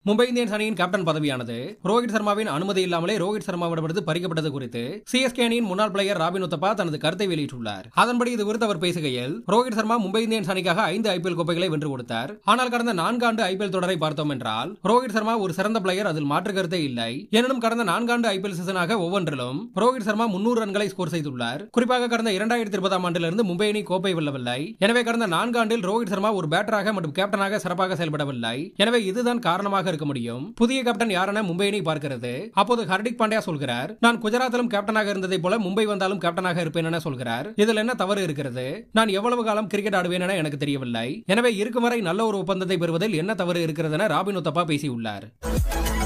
Mumbai Indians அணியின் captain பதவியானது ரோஹித் சர்மாவின் அனுமதி இல்லாமலே ரோஹித் சர்மாவிடமிருந்து பறிக்கப்பட்டது குறித்து சிஎஸ்கே அணியின் முன்னாள் பிளேயர் ராபின் உத்தப்பா தனது கருத்தை வெளியிட்டுள்ளார் அதன்படி இது குறித்து அவர் பேசுகையில் ரோஹித் சர்மா மும்பை இந்தியன்ஸ் அணிக்காக ஐந்து ஐபிஎல் கோப்பைகளை வென்று கொடுத்தார் ஆனால் கடந்த நான்காண்டு ஐபிஎல் தொடரை பார்த்தோம் என்றால் ரோஹித் சர்மா ஒரு சிறந்த பிளேயர் அதில் மாற்று கருத்தே இல்லை எனினும் கடந்த நான்காண்டு ஐபிஎல் சீசனாக ஒவ்வொன்றிலும் ரோஹித் சர்மா முன்னூறு ரன்களை ஸ்கோர் செய்துள்ளார் குறிப்பாக கடந்த இரண்டாயிரத்தி இருபதாம் ஆண்டிலிருந்து மும்பை அணி கோப்பை வெல்லவில்லை எனவே கடந்த நான்காண்டில் ரோஹித் சர்மா ஒரு பேட்டராக மற்றும் கேப்டனாக சிறப்பாக செயல்படவில்லை எனவே இதுதான் காரணமாக இருக்க முடியும் புதிய கேப்டன் யாரென மும்பை அணி பார்க்கிறது அப்போது ஹர்திக் பாண்டியா சொல்கிறார் நான் குஜராத்திலும் கேப்டனாக இருந்ததை போல மும்பை வந்தாலும் கேப்டனாக இருப்பேன் என சொல்கிறார் இதில் என்ன தவறு இருக்கிறது நான் எவ்வளவு காலம் கிரிக்கெட் ஆடுவேன் என எனக்கு தெரியவில்லை எனவே இருக்கும் வரை நல்ல ஒரு ஒப்பந்தத்தை பெறுவதில் என்ன தவறு இருக்கிறது என ராபின் உத்தப்பா பேசியுள்ளார்